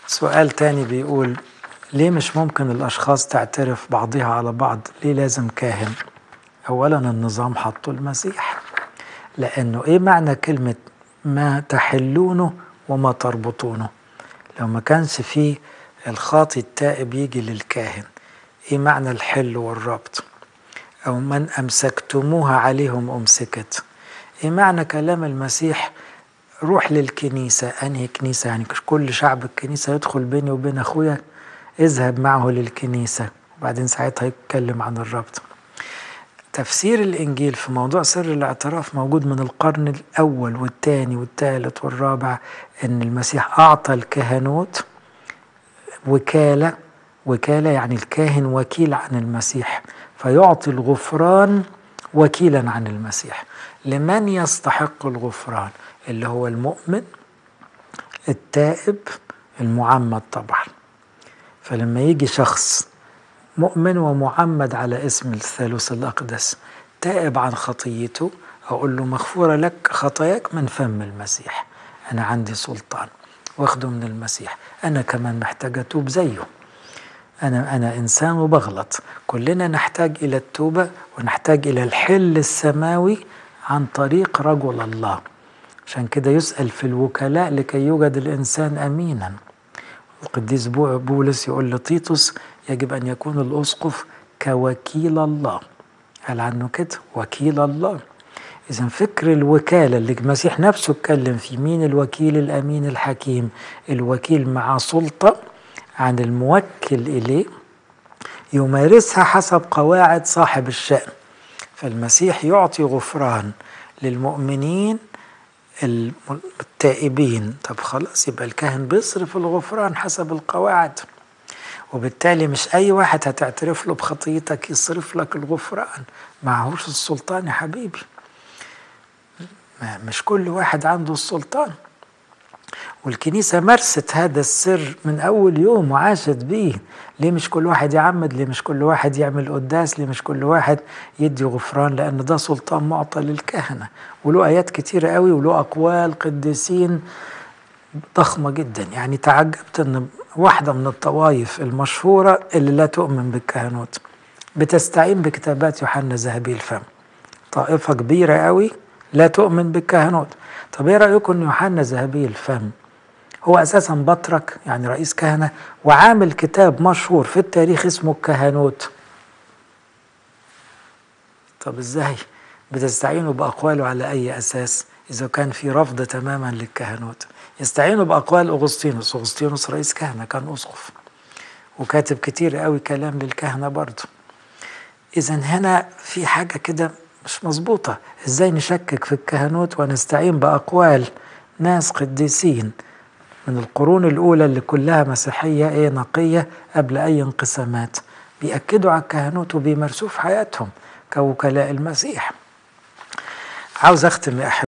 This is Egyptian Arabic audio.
سؤال تاني بيقول ليه مش ممكن الأشخاص تعترف بعضها على بعض ليه لازم كاهن أولا النظام حطه المسيح لأنه إيه معنى كلمة ما تحلونه وما تربطونه لو ما كانش فيه الخاطي التائب يجي للكاهن إيه معنى الحل والربط أو من أمسكتموها عليهم أمسكت إيه معنى كلام المسيح روح للكنيسة أنهي كنيسة يعني كل شعب الكنيسة يدخل بيني وبين أخويا اذهب معه للكنيسة وبعدين ساعتها يتكلم عن الربط تفسير الإنجيل في موضوع سر الاعتراف موجود من القرن الأول والثاني والثالث والرابع إن المسيح أعطى الكهنوت وكالة وكالة يعني الكاهن وكيل عن المسيح فيعطي الغفران وكيلا عن المسيح لمن يستحق الغفران اللي هو المؤمن التائب المعمد طبعا فلما يجي شخص مؤمن ومعمد على اسم الثالوث الأقدس تائب عن خطيته أقول له مغفورة لك خطاياك من فم المسيح أنا عندي سلطان واخده من المسيح أنا كمان محتاج أتوب زيه أنا أنا إنسان وبغلط كلنا نحتاج إلى التوبة ونحتاج إلى الحل السماوي عن طريق رجل الله عشان كده يسأل في الوكلاء لكي يوجد الإنسان أمينا القديس بولس يقول لطيطس يجب أن يكون الأسقف كوكيل الله قال عنه كده وكيل الله إذا فكر الوكالة اللي المسيح نفسه اتكلم فيه مين الوكيل الأمين الحكيم الوكيل مع سلطة عن الموكل إليه يمارسها حسب قواعد صاحب الشأن فالمسيح يعطي غفران للمؤمنين التائبين طب خلاص يبقى الكاهن بيصرف الغفران حسب القواعد وبالتالي مش أي واحد هتعترف له بخطيتك يصرف لك الغفران معهوش السلطان يا حبيبي مش كل واحد عنده السلطان والكنيسة مارست هذا السر من أول يوم وعاشت بيه ليه مش كل واحد يعمد ليه مش كل واحد يعمل قداس ليه مش كل واحد يدي غفران لأن ده سلطان معطى للكهنة وله آيات كتيرة قوي وله أقوال قديسين ضخمة جدا يعني تعجبت أن واحدة من الطوائف المشهورة اللي لا تؤمن بالكهنوت بتستعين بكتابات يوحنا ذهبي الفم طائفة كبيرة قوي لا تؤمن بالكهنوت طب ايه رأيكم ان يوحنا ذهبي الفم هو اساسا بطرك يعني رئيس كهنه وعامل كتاب مشهور في التاريخ اسمه الكهنوت طب ازاي بتستعينوا باقواله على اي اساس اذا كان في رفض تماما للكهنوت يستعينوا باقوال اغسطينوس اغسطينوس رئيس كهنه كان اسقف وكاتب كتير قوي كلام للكهنه برضه اذا هنا في حاجه كده مش مظبوطه ازاي نشكك في الكهنوت ونستعين باقوال ناس قديسين من القرون الأولى اللي كلها مسيحية إيه نقية قبل أي انقسامات بيأكدوا على الكهنوت وبيمارسوه في حياتهم كوكلاء المسيح عاوز أختم يا أحب